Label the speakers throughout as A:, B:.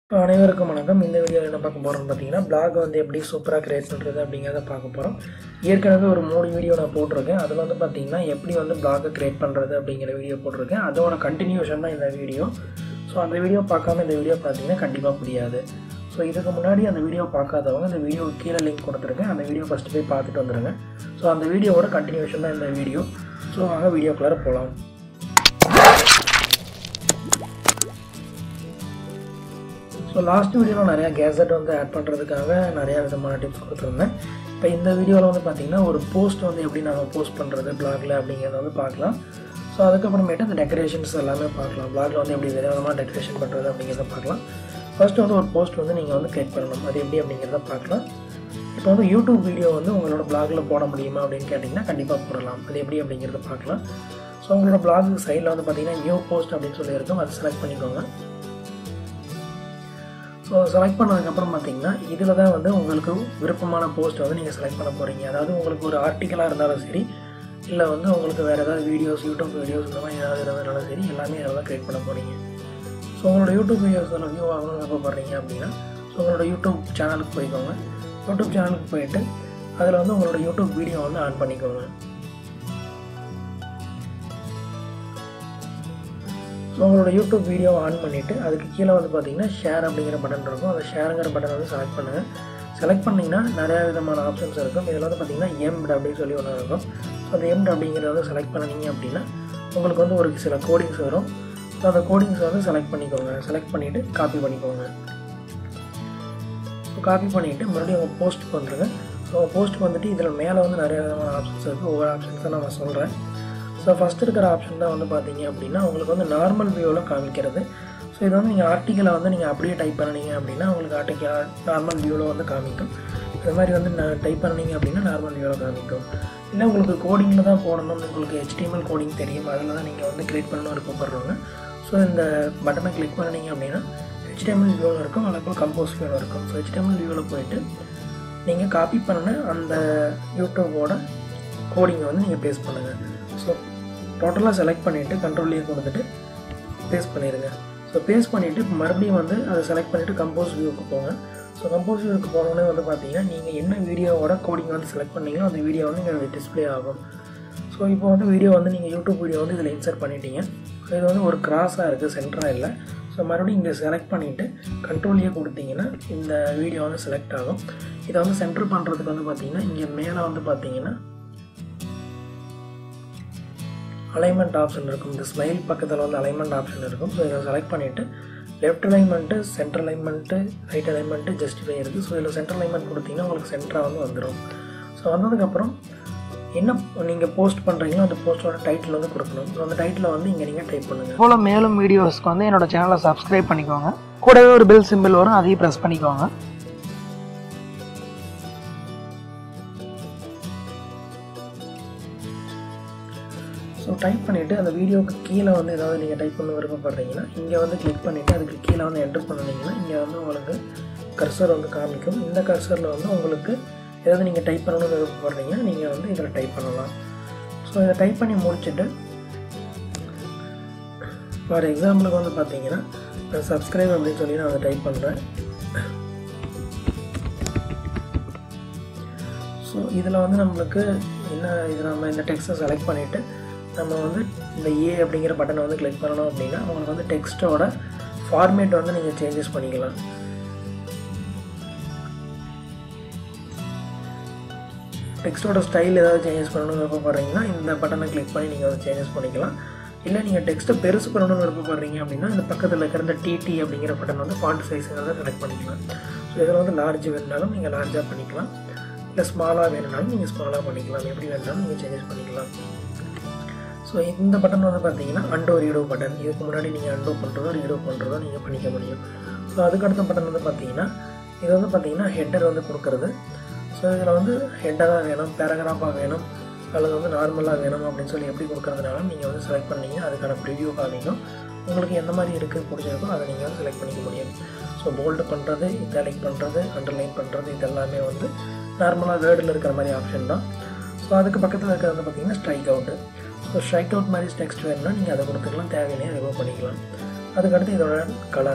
A: அனைவருக்கும் வணக்கம் இந்த வீடியோவில் என்ன பார்க்க போகிறோம்னு பார்த்தீங்கன்னா பிளாக் வந்து எப்படி சூப்பராக கிரியேட் பண்ணுறது அப்படிங்கிறத பார்க்க போகிறோம் ஏற்கனவே ஒரு மூணு வீடியோ நான் போட்டிருக்கேன் அதில் வந்து பார்த்தீங்கன்னா எப்படி வந்து பிளாகை கிரியேட் பண்ணுறது அப்படிங்கிற வீடியோ போட்டிருக்கேன் அதோட கண்டினியூஷன் தான் இந்த வீடியோ ஸோ அந்த வீடியோ பார்க்காம இந்த வீடியோ பார்த்தீங்கன்னா கண்டிப்பாக புரியாது ஸோ இதுக்கு முன்னாடி அந்த வீடியோ பார்க்காதவங்க இந்த வீடியோ கீழே லிங்க் கொடுத்துருக்கேன் அந்த வீடியோ ஃபஸ்ட்டு போய் பார்த்துட்டு வந்துடுங்க ஸோ அந்த வீடியோவோட கண்டினியூஷன் தான் இந்த வீடியோ ஸோ வாங்க வீடியோக்குள்ளார போகலாம் ஸோ லாஸ்ட் வீடியோவில் நிறையா கேசட் வந்து ஆட் பண்ணுறதுக்காக நிறையா விதமான டிப்ஸ் கொடுத்துருந்தேன் இப்போ இந்த வீடியோவில் வந்து பார்த்திங்கன்னா ஒரு போஸ்ட் வந்து எப்படி நம்ம போஸ்ட் பண்ணுறது பிளாகில் அப்படிங்கிறத வந்து பார்க்கலாம் ஸோ அதுக்கப்புறமேட்டு அந்த டெக்கரேஷன்ஸ் எல்லாமே பார்க்கலாம் பிளாகில் வந்து எப்படி விதவிதமாக டெக்கரேஷன் பண்ணுறது அப்படிங்கிறத பார்க்கலாம் ஃபர்ஸ்ட் வந்து ஒரு போஸ்ட் வந்து நீங்கள் வந்து கிரியேட் பண்ணணும் அது எப்படி அப்படிங்கிறத பார்க்கலாம் இப்போ வந்து யூடியூப் வீடியோ வந்து உங்களோட பிளாகில் போட முடியுமா அப்படின்னு கேட்டிங்கன்னா கண்டிப்பாக போடலாம் அது எப்படி அப்படிங்கிறத பார்க்கலாம் ஸோ உங்களோட பிளாக் சைடில் வந்து பார்த்தீங்கன்னா நியூ போஸ்ட் அப்படின்னு சொல்லி இருக்கும் அதை செலக்ட் பண்ணிக்கோங்க ஸோ செலக்ட் பண்ணதுக்கப்புறம் பார்த்தீங்கன்னா இதில் தான் வந்து உங்களுக்கு விருப்பமான போஸ்ட் வந்து நீங்கள் செலக்ட் பண்ண போகிறீங்க அதாவது உங்களுக்கு ஒரு ஆர்டிக்கலாக இருந்தாலும் சரி இல்லை வந்து உங்களுக்கு வேறு ஏதாவது வீடியோஸ் யூடியூப் வீடியோஸ் இந்த மாதிரி ஏதாவது இருந்தாலும் சரி எல்லாமே இதில் தான் க்ரியேட் பண்ண போகிறீங்க ஸோ உங்களோட யூடியூப் வீடியோஸ் அதில் வியூ ஆகணும்னு விருப்பப்படுறீங்க அப்படின்னா ஸோ உங்களோட யூடியூப் சேனலுக்கு போய்க்கோங்க யூடியூப் சேனலுக்கு போயிட்டு அதில் வந்து உங்களோட யூடியூப் வீடியோ வந்து ஆன் பண்ணிக்கோங்க ஸோ உங்களோட யூடியூப் வீடியோவை ஆன் பண்ணிவிட்டு அதுக்கு கீழே வந்து பார்த்தீங்கன்னா ஷேர் அப்படிங்கிற பட்டன் இருக்கும் அந்த ஷேருங்கிற பட்டன் வந்து செலக்ட் பண்ணுங்கள் செலக்ட் பண்ணிங்கன்னா நிறையா விதமான ஆப்ஷன்ஸ் இருக்கும் இதில் வந்து பார்த்தீங்கன்னா எம்ட் அப்படின்னு சொல்லி ஒன்று இருக்கும் ஸோ அந்த எம்ட் அப்படிங்கிறத வந்து செலக்ட் பண்ணிங்க அப்படின்னா உங்களுக்கு வந்து ஒரு சில கோடிங்ஸ் வரும் ஸோ அந்த கோடிங்ஸ் வந்து செலக்ட் பண்ணிக்கோங்க செலக்ட் பண்ணிவிட்டு காப்பி பண்ணிக்கோங்க ஸோ காப்பி பண்ணிவிட்டு மறுபடியும் உங்கள் போஸ்ட்டுக்கு வந்துடுங்க ஸோ உங்கள் போஸ்ட்டுக்கு வந்துட்டு இதில் மேலே வந்து நிறைய விதமான ஆப்ஷன்ஸ் இருக்குது ஒவ்வொரு ஆப்ஷன்ஸை நான் சொல்கிறேன் ஸோ ஃபஸ்ட் இருக்கிற ஆப்ஷன் தான் வந்து பார்த்தீங்க அப்படின்னா உங்களுக்கு வந்து நார்மல் வியூவில் காமிக்கிறது ஸோ இது வந்து நீங்கள் ஆர்டிக்கலை வந்து நீங்கள் அப்படியே டைப் பண்ணிங்க அப்படின்னா உங்களுக்கு ஆர்டிக்கல் நார்மல் வியூவில் வந்து காமிக்கும் இது மாதிரி வந்து நான் டைப் பண்ணிங்க அப்படின்னா நார்மல் வியூவில் காமிக்கும் இல்லை உங்களுக்கு கோடிங்கில் தான் போடணும் உங்களுக்கு ஹெச்டிஎம்எல் கோடிங் தெரியும் அதில் தான் நீங்கள் வந்து கிரியேட் பண்ணணும் விருப்பப்படுறவங்க ஸோ இந்த பட்டனை கிளிக் பண்ணிங்க அப்படின்னா ஹெச்டிஎம்எல் வியூவில் இருக்கும் அதுக்கப்புறம் கம்போஸ் வியூவில் இருக்கும் ஸோ ஹெச்டிஎம்எல் வியூவில் போயிட்டு நீங்கள் காப்பி பண்ண அந்த யூடியூபோட கோடிங்கை வந்து நீங்கள் பேஸ்ட் பண்ணுங்கள் ஸோ டோட்டலாக செலக்ட் பண்ணிவிட்டு கண்ட்ரோல்லையே கொடுத்துட்டு பேஸ்ட் பண்ணிடுங்க ஸோ பேஸ்ட் பண்ணிவிட்டு மறுபடியும் வந்து அதை செலக்ட் பண்ணிவிட்டு கம்போஸ் வியூவுக்கு போங்க ஸோ கம்போஸ் வியூவுக்கு போனோடனே வந்து பார்த்தீங்கன்னா நீங்கள் என்ன வீடியோவோட கோடிங் வந்து செலக்ட் பண்ணீங்களோ அந்த வீடியோ வந்து இங்கே டிஸ்பிளே ஆகும் ஸோ இப்போ வந்து வீடியோ வந்து நீங்கள் யூடியூப் வீடியோ வந்து இதில் இன்சர்ட் பண்ணிட்டீங்க ஸோ இது வந்து ஒரு கிராஸாக இருக்குது சென்டராக இல்லை ஸோ மறுபடியும் இங்கே செலக்ட் பண்ணிவிட்டு கண்ட்ரோல்லையே கொடுத்தீங்கன்னா இந்த வீடியோ வந்து செலக்ட் ஆகும் இதை வந்து சென்டர் பண்ணுறதுக்கு வந்து பார்த்தீங்கன்னா இங்கே மேலே வந்து பார்த்தீங்கன்னா அலைன்மெண்ட் ஆப்ஷன் இருக்கும் இந்த ஸ்மைல் பக்கத்தில் வந்து அலைன்மெண்ட் ஆப்ஷன் இருக்கும் ஸோ இதை செலக்ட் பண்ணிவிட்டு left alignment centre alignment right alignment justify இருக்குது ஸோ இதில் சென்டர் அலைன்மெண்ட் கொடுத்தீங்கன்னா உங்களுக்கு சென்டராக வந்து வந்துடும் ஸோ வந்ததுக்கப்புறம் என்ன நீங்கள் போஸ்ட் பண்ணுறீங்களோ அந்த போஸ்ட்டோட டைட்டில் வந்து கொடுக்கணும் ஸோ அந்த டைட்டில் வந்து இங்கே நீங்கள் டைப் பண்ணுங்கள் போல் மேலும் வீடியோஸ்க்கு வந்து என்னோட சேனலை சப்ஸ்கிரைப் பண்ணிக்கோங்க கூடவே ஒரு பெல் சிம்பிள் வரும் அதையும் ப்ரெஸ் பண்ணிக்கோங்க ஸோ டைப் பண்ணிவிட்டு அந்த வீடியோவுக்கு கீழே வந்து ஏதாவது நீங்கள் டைப் பண்ண விருப்பப்படுறீங்கன்னா இங்கே வந்து கிளிக் பண்ணிவிட்டு அதுக்கு கீழே வந்து என்டர் பண்ணிங்கன்னா இங்கே வந்து உங்களுக்கு கர்சர் வந்து காமிக்கும் இந்த கர்சரில் வந்து உங்களுக்கு ஏதாவது நீங்கள் டைப் பண்ணணும்னு விருப்பப்படுறீங்கன்னா நீங்கள் வந்து இதில் டைப் பண்ணலாம் ஸோ இதை டைப் பண்ணி முடிச்சுட்டு ஃபார் எக்ஸாம்பிளுக்கு வந்து பார்த்தீங்கன்னா சப்ஸ்கிரைப் அப்படின்னு சொல்லி நான் அதை டைப் பண்ணுறேன் ஸோ இதில் வந்து நம்மளுக்கு என்ன இது நம்ம இந்த டெக்ஸ்ட்டை செலக்ட் பண்ணிவிட்டு நம்ம வந்து இந்த ஏ அப்படிங்கிற பட்டனை வந்து கிளிக் பண்ணணும் அப்படின்னா உங்களுக்கு வந்து டெக்ஸ்ட்டோட ஃபார்மேட் வந்து நீங்கள் சேஞ்சஸ் பண்ணிக்கலாம் டெக்ஸ்ட்டோட ஸ்டைல் ஏதாவது சேஞ்சஸ் பண்ணணும்னு விருப்பப்படுறீங்கன்னா இந்த பட்டனை கிளிக் பண்ணி நீங்கள் வந்து சேஞ்சஸ் பண்ணிக்கலாம் இல்லை நீங்கள் டெக்ஸ்ட்டை பெருசு பண்ணணும்னு விருப்பப்படுறீங்க அப்படின்னா இந்த பக்கத்தில் இருக்கிற இந்த டிடி அப்படிங்கிற பட்டன் வந்து ஃபாண்ட் சைஸுங்கிறத செலக்ட் பண்ணிக்கலாம் ஸோ இதில் வந்து லார்ஜ் வேணுனாலும் நீங்கள் லார்ஜாக பண்ணிக்கலாம் இல்லை ஸ்மாலாக வேணுனாலும் நீங்கள் ஸ்மாலாக பண்ணிக்கலாம் எப்படி வேணுனாலும் நீங்கள் சேஞ்சஸ் பண்ணிக்கலாம் ஸோ இந்த பட்டன் வந்து பார்த்தீங்கன்னா அண்டோ ரீடோ பட்டன் இதுக்கு முன்னாடி நீங்கள் அண்டோ பண்ணுறதோ ரீடோ பண்ணுறதோ நீங்கள் பண்ணிக்க முடியும் ஸோ அதுக்கடுத்த பட்டன் வந்து பார்த்தீங்கன்னா இது வந்து பார்த்தீங்கன்னா ஹெட்டர் வந்து கொடுக்குறது ஸோ இதில் வந்து ஹெட்டராக வேணும் பேராகிராஃபாக வேணும் அல்லது வந்து நார்மலாக வேணும் அப்படின்னு சொல்லி எப்படி கொடுக்குறதுனால நீங்கள் வந்து செலக்ட் பண்ணீங்க அதுக்கான ப்ரிவியூ காமிக்கும் உங்களுக்கு எந்த மாதிரி இருக்குது பிடிச்சிருக்கோ அதை நீங்கள் வந்து செலக்ட் பண்ணிக்க முடியும் ஸோ போல்டு பண்ணுறது இட்டாலிக் பண்ணுறது அண்டர்லைன் பண்ணுறது இது எல்லாமே வந்து நார்மலாக வேர்டில் இருக்கிற மாதிரி ஆப்ஷன் தான் ஸோ அதுக்கு பக்கத்தில் இருக்கிறது வந்து பார்த்தீங்கன்னா strike out so strike out மாதிரி டெக்ஸ்ட் வேணும்னா நீங்கள் அதை கொடுத்துக்கலாம் தேவையில்லையே ரிமூவ் பண்ணிக்கலாம் அதுக்கடுத்து இதோட கலர்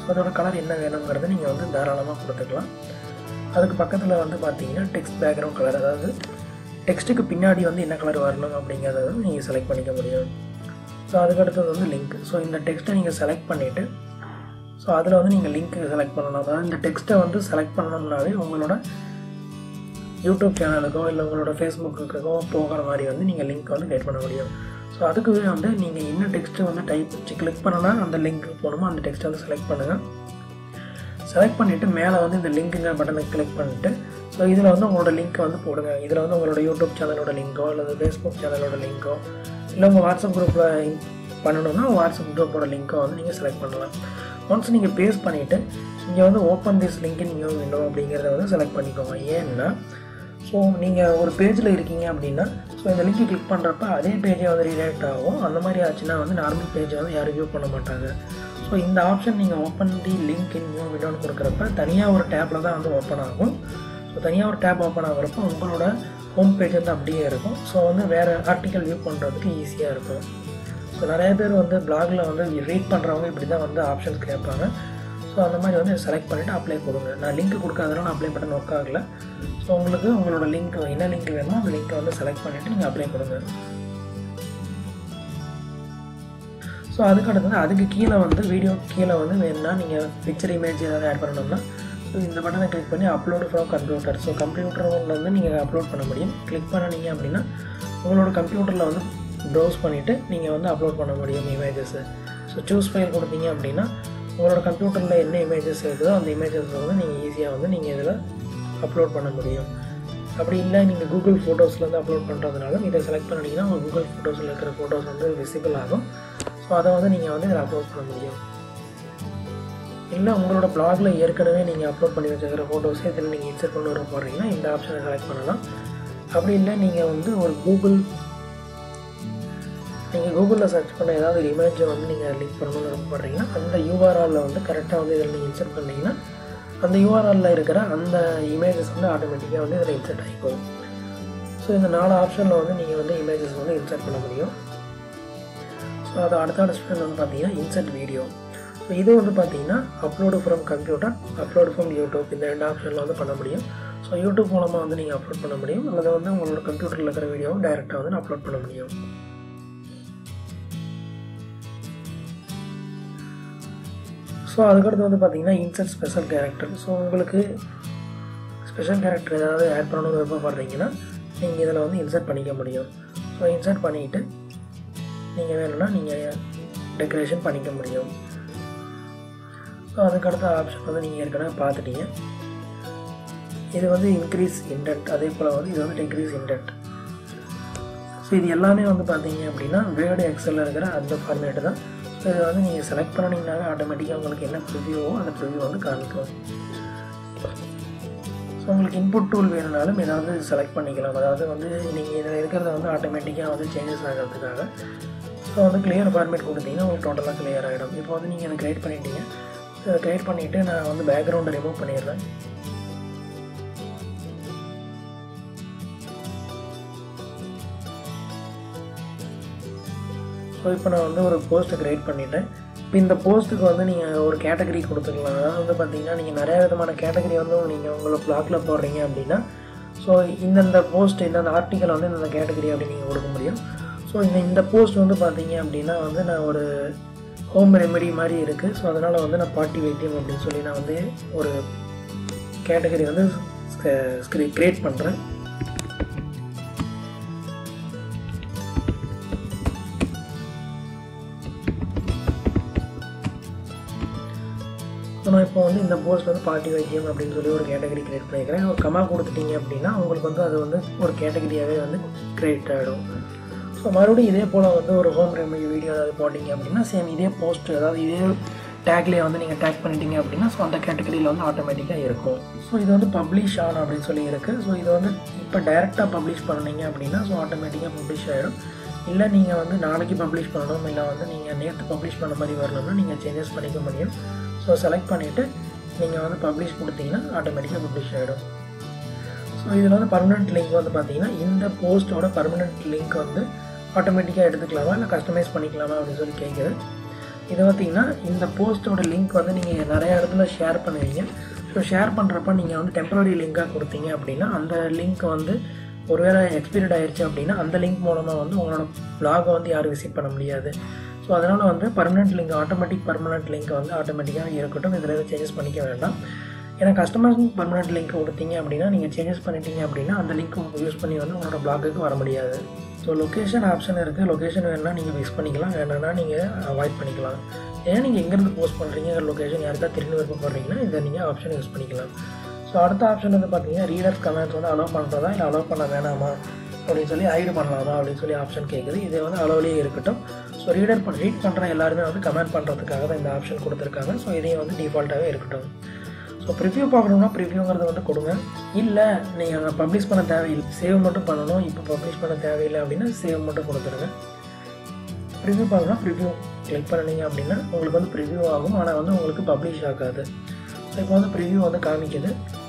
A: ஸோ அதோட கலர் என்ன வேணுங்கிறத நீங்கள் வந்து தாராளமாக கொடுத்துக்கலாம் அதுக்கு பக்கத்தில் வந்து பார்த்தீங்கன்னா டெக்ஸ்ட் பேக்ரவுண்ட் கலர் அதாவது டெக்ஸ்ட்டுக்கு பின்னாடி வந்து என்ன கலர் வரணும் அப்படிங்கிறத வந்து நீங்கள் செலக்ட் பண்ணிக்க முடியும் ஸோ அதுக்கடுத்தது வந்து லிங்க் ஸோ இந்த டெக்ஸ்ட்டை நீங்கள் செலக்ட் பண்ணிவிட்டு ஸோ அதில் வந்து நீங்கள் லிங்க் செலக்ட் பண்ணணும் அதாவது இந்த டெக்ஸ்ட்டை வந்து செலக்ட் பண்ணணும்னாவே உங்களோட யூடியூப் சேனலுக்கோ இல்லை உங்களோட ஃபேஸ்புக்குக்கோ போகிற மாதிரி வந்து நீங்கள் லிங்க் வந்து கிரியேட் பண்ண முடியும் ஸோ அதுக்குவே வந்து நீங்கள் என்ன டெக்ஸ்ட்டு வந்து டைப் வச்சு கிளிக் பண்ணனா அந்த லிங்க் போகணுமோ அந்த டெக்ஸ்ட்டை வந்து செலக்ட் பண்ணுங்கள் செலக்ட் பண்ணிவிட்டு மேலே வந்து இந்த லிங்க்குங்க பட்டனை கிளிக் பண்ணிவிட்டு ஸோ இதில் வந்து உங்களோட லிங்க்கை வந்து போடுங்க இதில் வந்து உங்களோட யூடியூப் சேனலோட லிங்கோ அல்லது ஃபேஸ்புக் சேனலோட லிங்கோ இல்லை உங்கள் வாட்ஸ்அப் குரூப்பில் பண்ணணும்னா வாட்ஸ்அப் குரூப்போட லிங்க்கை வந்து நீங்கள் செலக்ட் பண்ணலாம் ஒன்ஸ் நீங்கள் பேஸ் பண்ணிவிட்டு இங்கே வந்து open this link new window அப்படிங்கிறத வந்து செலக்ட் பண்ணிக்கோங்க ஏன்னா ஸோ நீங்கள் ஒரு பேஜில் இருக்கீங்க அப்படின்னா ஸோ இந்த லிங்க்கை கிளிக் பண்ணுறப்ப அதே பேஜே வந்து ரீடைரக்ட் ஆகும் அந்த மாதிரி ஆச்சுன்னா வந்து நார்மல் பேஜை வந்து யாரும் வியூ பண்ண மாட்டாங்க ஸோ இந்த ஆப்ஷன் நீங்கள் open the link in new விண்டோன்னு கொடுக்குறப்ப தனியாக ஒரு டேப்பில் தான் வந்து ஓப்பன் ஆகும் ஸோ தனியாக ஒரு டேப் ஓப்பன் ஆகிறப்போ உங்களோட ஹோம் பேஜ் வந்து அப்படியே இருக்கும் ஸோ வந்து வேறு ஆர்டிக்கல் வியூ பண்ணுறதுக்கு ஈஸியாக இருக்கும் ஸோ நிறைய பேர் வந்து பிளாகில் வந்து ரீட் பண்ணுறவங்க இப்படி தான் வந்து ஆப்ஷன்ஸ் கேட்பாங்க ஸோ அந்த மாதிரி வந்து செலக்ட் பண்ணிவிட்டு அப்ளை கொடுங்க நான் லிங்க் கொடுக்காதனால நான் அப்ளை பட்டன் ஒர்க் ஆகலை ஸோ உங்களுக்கு உங்களோட லிங்க் என்ன லிங்க் வேணுமோ அந்த லிங்க்கை வந்து செலக்ட் பண்ணிவிட்டு நீங்கள் அப்ளை கொடுங்க ஸோ அதுக்கு அடுத்தது அதுக்கு கீழே வந்து வீடியோ கீழே வந்து வேணும்னா நீங்கள் பிக்சர் இமேஜ் ஏதாவது ஆட் பண்ணணும்னா ஸோ இந்த பட்டனை கிளிக் பண்ணி அப்லோடு ஃப்ரம் கம்ப்யூட்டர் ஸோ கம்ப்யூட்டரில் வந்து நீங்கள் அப்லோட் பண்ண முடியும் கிளிக் பண்ணினீங்க அப்படின்னா உங்களோட கம்ப்யூட்டரில் வந்து ப்ரௌஸ் பண்ணிவிட்டு நீங்கள் வந்து அப்லோட் பண்ண முடியும் இமேஜஸை ஸோ சூஸ் ஃபைல் கொடுத்தீங்க அப்படின்னா உங்களோட கம்ப்யூட்டரில் என்ன இமேஜஸ் இருக்குதோ அந்த இமேஜஸ் வந்து நீங்கள் ஈஸியாக வந்து நீங்கள் இதில் அப்லோட் பண்ண முடியும் அப்படி இல்லை நீங்கள் கூகுள் ஃபோட்டோஸ்லேருந்து அப்லோட் பண்ணுறதுனால இதை செலக்ட் பண்ணிங்கன்னா உங்கள் கூகுள் ஃபோட்டோஸில் இருக்கிற ஃபோட்டோஸ் வந்து விசிபிள் ஆகும் ஸோ அதை வந்து நீங்கள் வந்து இதில் அப்லோட் பண்ண முடியும் இல்லை உங்களோட பிளாகில் ஏற்கனவே நீங்கள் அப்லோட் பண்ணி வச்சுக்கிற ஃபோட்டோஸே இதில் நீங்கள் இன்சர்ட் பண்ணி வர போடுறீங்கன்னா இந்த ஆப்ஷனை செலக்ட் பண்ணலாம் அப்படி இல்லை நீங்கள் வந்து ஒரு கூகுள் நீங்கள் கூகுளில் சர்ச் பண்ண ஏதாவது ஒரு இமேஜை வந்து நீங்கள் லிங்க் பண்ணணும்னு விருப்பப்படுறீங்கன்னா அந்த யூஆர்ஆரில் வந்து கரெக்டாக வந்து இதில் நீங்கள் இன்சர்ட் பண்ணிங்கன்னா அந்த யூஆர்ஆரில் இருக்கிற அந்த இமேஜஸ் வந்து ஆட்டோமேட்டிக்காக வந்து இதில் இன்சர்ட் ஆகிக்கும் ஸோ இந்த நாலு ஆப்ஷனில் வந்து நீங்கள் வந்து இமேஜஸ் வந்து இன்சர்ட் பண்ண முடியும் ஸோ அது அடுத்த ஆப்ஷன் வந்து பார்த்தீங்கன்னா இன்சர்ட் வீடியோ ஸோ இது வந்து பார்த்தீங்கன்னா upload from computer upload from YouTube இந்த ரெண்டு ஆப்ஷனில் வந்து பண்ண முடியும் ஸோ யூடியூப் மூலமாக வந்து நீங்கள் அப்லோட் பண்ண முடியும் அல்லது வந்து உங்களோட கம்ப்யூட்டரில் இருக்கிற வீடியோவை டைரெக்டாக வந்து அப்லோட் பண்ண முடியும் ஸோ அதுக்கடுத்து வந்து பார்த்தீங்கன்னா இன்சர்ட் ஸ்பெஷல் கேரக்டர் ஸோ உங்களுக்கு ஸ்பெஷல் கேரக்டர் ஏதாவது ஆட் பண்ணணும்னு விருப்பப்படுறீங்கன்னா நீங்கள் இதில் வந்து இன்சர்ட் பண்ணிக்க முடியும் ஸோ இன்சர்ட் பண்ணிவிட்டு நீங்கள் வேணும்னா நீங்கள் டெக்கரேஷன் பண்ணிக்க முடியும் ஸோ அதுக்கடுத்த ஆப்ஷன் வந்து நீங்கள் ஏற்கனவே பார்த்துட்டீங்க இது வந்து இன்க்ரீஸ் இன்டென்ட் அதே போல் வந்து இது வந்து டிக்ரீஸ் இன்டென்ட் ஸோ இது எல்லாமே வந்து பார்த்தீங்க அப்படின்னா வேர்டு எக்ஸலில் இருக்கிற அந்த ஃபார்மேட்டு தான் ஸோ இதை வந்து நீங்கள் செலக்ட் பண்ணிங்கனாவே ஆட்டோமேட்டிக்காக உங்களுக்கு என்ன ப்ரிவியூவோ அந்த ப்ரிவியூ வந்து காமிக்கும் ஸோ உங்களுக்கு இன்புட் டூல் வேணுனாலும் ஏதாவது செலக்ட் பண்ணிக்கலாம் அதாவது வந்து நீங்கள் இதில் இருக்கிறத வந்து ஆட்டோமேட்டிக்காக வந்து சேஞ்சஸ் ஆகிறதுக்காக ஸோ வந்து கிளியர் ஃபார்மேட் கொடுத்தீங்கன்னா உங்களுக்கு டோட்டலாக கிளியர் ஆகிடும் இப்போ வந்து நீங்கள் எனக்கு கிரியேட் பண்ணிட்டீங்க இதை கிரியேட் பண்ணிவிட்டு நான் வந்து பேக்ரவுண்டை ரிமூவ் பண்ணிடுறேன் ஸோ இப்போ நான் வந்து ஒரு போஸ்ட்டை க்ரியேட் பண்ணிட்டேன் இப்போ இந்த போஸ்ட்டுக்கு வந்து நீங்கள் ஒரு கேட்டகரி கொடுத்துக்கலாம் அதாவது வந்து பார்த்தீங்கன்னா நீங்கள் நிறைய விதமான கேட்டகரி வந்து நீங்கள் உங்களை பிளாக்ல போடுறீங்க அப்படின்னா ஸோ இந்தந்த போஸ்ட் இந்தந்த ஆர்டிக்கல் வந்து இந்த கேட்டகரி அப்படின்னு நீங்கள் கொடுக்க முடியும் ஸோ இந்த இந்த போஸ்ட் வந்து பார்த்தீங்க அப்படின்னா வந்து நான் ஒரு ஹோம் ரெமெடி மாதிரி இருக்குது ஸோ அதனால் வந்து நான் பாட்டி வைத்தியம் அப்படின்னு சொல்லி நான் வந்து ஒரு கேட்டகரி வந்து க்ரியேட் பண்ணுறேன் ஸோ நான் இப்போ வந்து இந்த போஸ்ட் வந்து பார்ட்டி வைத்தியம் அப்படின்னு சொல்லி ஒரு கேட்டகரி கிரியேட் பண்ணிக்கிறேன் ஒரு கமா கொடுத்துட்டீங்க அப்படின்னா உங்களுக்கு வந்து அது வந்து ஒரு கேட்டகரியாகவே வந்து கிரியேட் ஆகிடும் ஸோ மறுபடியும் இதே போல் வந்து ஒரு ஹோம் ரெமெடி வீடியோ ஏதாவது போட்டிங்க அப்படின்னா சேம் இதே போஸ்ட் அதாவது இதே டேக்லேயே வந்து நீங்கள் டேக் பண்ணிட்டீங்க அப்படின்னா ஸோ அந்த கேட்டகரியில் வந்து ஆட்டோமேட்டிக்காக இருக்கும் ஸோ இது வந்து பப்ளிஷ் ஆன் அப்படின்னு சொல்லி இருக்குது ஸோ இது வந்து இப்போ டைரெக்டாக பப்ளிஷ் பண்ணீங்க அப்படின்னா ஸோ ஆட்டோமேட்டிக்காக பப்ளிஷ் ஆகிடும் இல்லை நீங்கள் வந்து நாளைக்கு பப்ளிஷ் பண்ணணும் இல்லை வந்து நீங்கள் நேற்று பப்ளிஷ் பண்ண மாதிரி வரணும்னா நீங்கள் சேஞ்சஸ் பண்ணிக்க முடியும் ஸோ செலக்ட் பண்ணிவிட்டு நீங்கள் வந்து பப்ளிஷ் கொடுத்தீங்கன்னா ஆட்டோமேட்டிக்காக பப்ளிஷ் ஆகிடும் ஸோ இதில் வந்து பர்மனெண்ட் லிங்க் வந்து பார்த்தீங்கன்னா இந்த போஸ்ட்டோட பர்மனெண்ட் லிங்க் வந்து ஆட்டோமேட்டிக்காக எடுத்துக்கலாமா இல்லை கஸ்டமைஸ் பண்ணிக்கலாமா அப்படின்னு சொல்லி கேட்குது இது பார்த்தீங்கன்னா இந்த போஸ்ட்டோட லிங்க் வந்து நீங்கள் நிறைய இடத்துல ஷேர் பண்ணுவீங்க ஸோ ஷேர் பண்ணுறப்ப நீங்கள் வந்து டெம்பரரி லிங்காக கொடுத்தீங்க அப்படின்னா அந்த லிங்க் வந்து ஒருவேளை எக்ஸ்பீரியட் ஆயிடுச்சு அப்படின்னா அந்த லிங்க் மூலமாக வந்து உங்களோட பிளாகை வந்து யாரும் விசிட் பண்ண முடியாது ஸோ அதனால் வந்து permanent link automatic permanent link வந்து ஆட்டோமேட்டிக்காக இருக்கட்டும் இதில் எதுவும் சேஞ்சஸ் பண்ணிக்க வேண்டாம் ஏன்னா கஸ்டமர்ஸ் பர்மனெண்ட் லிங்க் கொடுத்தீங்க அப்படின்னா நீங்கள் சேஞ்சஸ் பண்ணிட்டீங்க அப்படின்னா அந்த லிங்க் யூஸ் பண்ணி வந்து உங்களோட பிளாகுக்கு வர முடியாது ஸோ லொக்கேஷன் ஆப்ஷன் இருக்குது லொக்கேஷன் வேணுன்னா நீங்கள் யூஸ் பண்ணிக்கலாம் வேணும்னா நீங்கள் அவாய்ட் பண்ணிக்கலாம் ஏன் நீங்கள் எங்கேருந்து போஸ்ட் பண்ணுறீங்க லொக்கேஷன் யாருக்கா திரும்பி விருப்பப்படுறீங்கன்னா இதை நீங்கள் ஆப்ஷன் யூஸ் பண்ணிக்கலாம் ஸோ அடுத்த ஆப்ஷன் வந்து பார்த்தீங்கன்னா ரீடர்ஸ் கமெண்ட்ஸ் வந்து அலோவ் பண்ணுறதா இல்லை அலோவ் பண்ண வேணாமா அப்படின்னு சொல்லி ஹைடு பண்ணலாமா அப்படின்னு சொல்லி ஆப்ஷன் கேட்குது இது வந்து அளவுலேயே இருக்கட்டும் ஸோ ரீடர் பண்ண ரீட் பண்ணுற எல்லாருமே வந்து கமெண்ட் பண்ணுறதுக்காக தான் இந்த ஆப்ஷன் கொடுத்துருக்காங்க ஸோ இதையும் வந்து டிஃபால்ட்டாகவே இருக்கட்டும் ஸோ ப்ரிவ்யூ பார்க்கணும்னா ப்ரிவ்யூங்கிறத வந்து கொடுங்க இல்லை நீங்கள் பப்ளிஷ் பண்ண தேவையில்லை சேவ் மட்டும் பண்ணணும் இப்போ பப்ளிஷ் பண்ண தேவையில்லை அப்படின்னா சேவ் மட்டும் கொடுத்துருங்க ப்ரிவ்யூ பார்க்கணும் ப்ரிவ்யூ கிளிக் பண்ணினீங்க அப்படின்னா உங்களுக்கு வந்து ப்ரிவ்யூ ஆகும் ஆனால் வந்து உங்களுக்கு பப்ளிஷ் ஆகாது ஸோ இப்போ வந்து ப்ரிவ்யூ வந்து காமிக்குது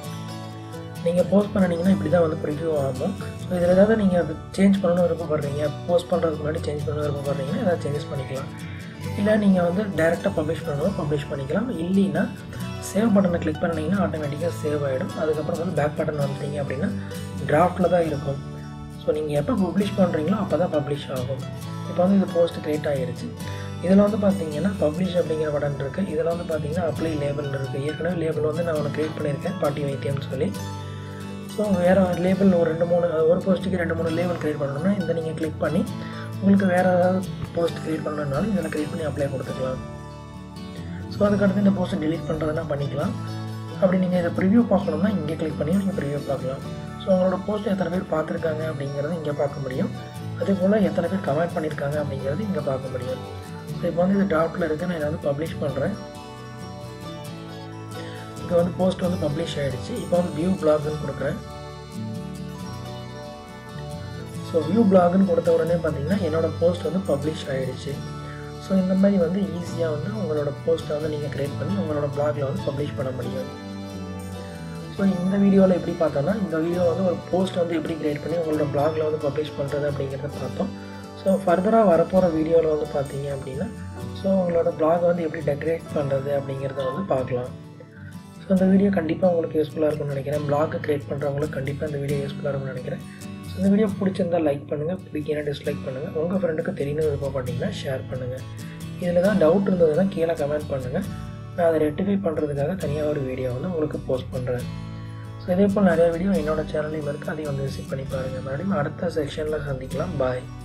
A: நீங்கள் போஸ்ட் பண்ணினீங்கன்னா இப்படி தான் வந்து ப்ரிவ்யூ ஆகும் ஸோ இதில் ஏதாவது நீங்கள் அது சேஞ்ச் பண்ணணும்னு விருப்பப்படுறீங்க போஸ்ட் பண்ணுறதுக்கு முன்னாடி சேஞ்ச் பண்ணணும்னு விருப்பப்படுறீங்கன்னா ஏதாவது சேஞ்சஸ் பண்ணிக்கலாம் இல்லை நீங்கள் வந்து டேரெக்டாக பப்ளிஷ் பண்ணணும் பப்ளிஷ் பண்ணிக்கலாம் இல்லைன்னா சேவ் பட்டனை கிளிக் பண்ணிங்கன்னா ஆட்டோமேட்டிக்காக சேவ் ஆகிடும் அதுக்கப்புறம் வந்து பேக் பட்டன் வந்துட்டீங்க அப்படின்னா டிராஃப்டில் தான் இருக்கும் ஸோ நீங்கள் எப்போ பப்ளிஷ் பண்ணுறீங்களோ அப்போ தான் பப்ளிஷ் ஆகும் இப்போ வந்து இது போஸ்ட் க்ரியேட் ஆகிருச்சு இதில் வந்து பார்த்தீங்கன்னா பப்ளிஷ் அப்படிங்கிற பட்டன் இருக்குது இதில் வந்து பார்த்தீங்கன்னா அப்ளை லேபிள் இருக்குது ஏற்கனவே லேபிள் வந்து நான் ஒன்று க்ரியேட் பண்ணியிருக்கேன் பாட்டி வைத்தியம்னு சொல்லி ஸோ வேறு லேபிள் ஒரு ரெண்டு மூணு ஒரு போஸ்ட்டுக்கு ரெண்டு மூணு லேபிள் க்ரியேட் பண்ணணும்னா இந்த நீங்கள் கிளிக் பண்ணி உங்களுக்கு வேறு ஏதாவது போஸ்ட் க்ரியேட் பண்ணணுன்னாலும் இதில் க்ரியேட் பண்ணி அப்ளை கொடுத்துக்கலாம் ஸோ அதுக்கடுத்து இந்த போஸ்ட்டை டெலீட் பண்ணுறதுனா பண்ணிக்கலாம் அப்படி நீங்கள் இதை ப்ரிவ்யூ பார்க்கணும்னா இங்கே கிளிக் பண்ணி நீங்கள் ப்ரிவ்யூ பார்க்கலாம் ஸோ உங்களோட போஸ்ட் எத்தனை பேர் பார்த்துருக்காங்க அப்படிங்கிறத இங்கே பார்க்க முடியும் அதே போல் எத்தனை பேர் கமெண்ட் பண்ணியிருக்காங்க அப்படிங்கிறது இங்கே பார்க்க முடியும் ஸோ இப்போ வந்து இது டாப்பில் இருக்குது நான் இதை வந்து பப்ளிஷ் பண்ணுறேன் இங்கே வந்து போஸ்ட் வந்து பப்ளிஷ் ஆகிடுச்சு இப்போ வந்து வியூ பிளாக்னு கொடுக்குறேன் ஸோ வியூ பிளாக்னு கொடுத்த உடனே பார்த்தீங்கன்னா என்னோடய போஸ்ட் வந்து பப்ளிஷ் ஆகிடுச்சு ஸோ இந்த மாதிரி வந்து ஈஸியாக வந்து உங்களோட போஸ்ட்டை வந்து நீங்கள் க்ரியேட் பண்ணி உங்களோட பிளாகில் வந்து பப்ளிஷ் பண்ண முடியும் ஸோ இந்த வீடியோவில் எப்படி பார்த்தோன்னா இந்த வீடியோ வந்து ஒரு போஸ்ட் வந்து எப்படி க்ரியேட் பண்ணி உங்களோட பிளாகில் வந்து பப்ளிஷ் பண்ணுறது அப்படிங்கிறத பார்த்தோம் ஸோ ஃபர்தராக வரப்போகிற வீடியோவில் வந்து பார்த்தீங்க அப்படின்னா ஸோ உங்களோட பிளாக் வந்து எப்படி டெக்கரேட் பண்ணுறது அப்படிங்கிறத வந்து பார்க்கலாம் ஸோ இந்த வீடியோ கண்டிப்பாக உங்களுக்கு யூஸ்ஃபுல்லாக இருக்கும்னு நினைக்கிறேன் பிளாக் க்ரியேட் பண்ணுறவங்களுக்கு கண்டிப்பாக இந்த வீடியோ யூஸ்ஃபுல்லாக இருக்கும்னு நினைக்கிறேன் ஸோ இந்த வீடியோ பிடிச்சிருந்தா லைக் பண்ணுங்கள் பிடிக்கணும் டிஸ்லைக் பண்ணுங்கள் உங்கள் ஃப்ரெண்டுக்கு தெரியணும் விருப்பப்பட்டீங்கன்னா ஷேர் பண்ணுங்கள் இதில் தான் டவுட் இருந்ததுன்னா கீழே கமெண்ட் பண்ணுங்கள் நான் அதை ரெட்டிஃபை பண்ணுறதுக்காக தனியாக ஒரு வீடியோ வந்து உங்களுக்கு போஸ்ட் பண்ணுறேன் ஸோ இதே போல் நிறைய வீடியோ என்னோடய சேனல்லையும் இருக்குது அதையும் வந்து விசிட் பண்ணி பாருங்கள் மறுபடியும் அடுத்த செக்ஷனில் சந்திக்கலாம் பாய்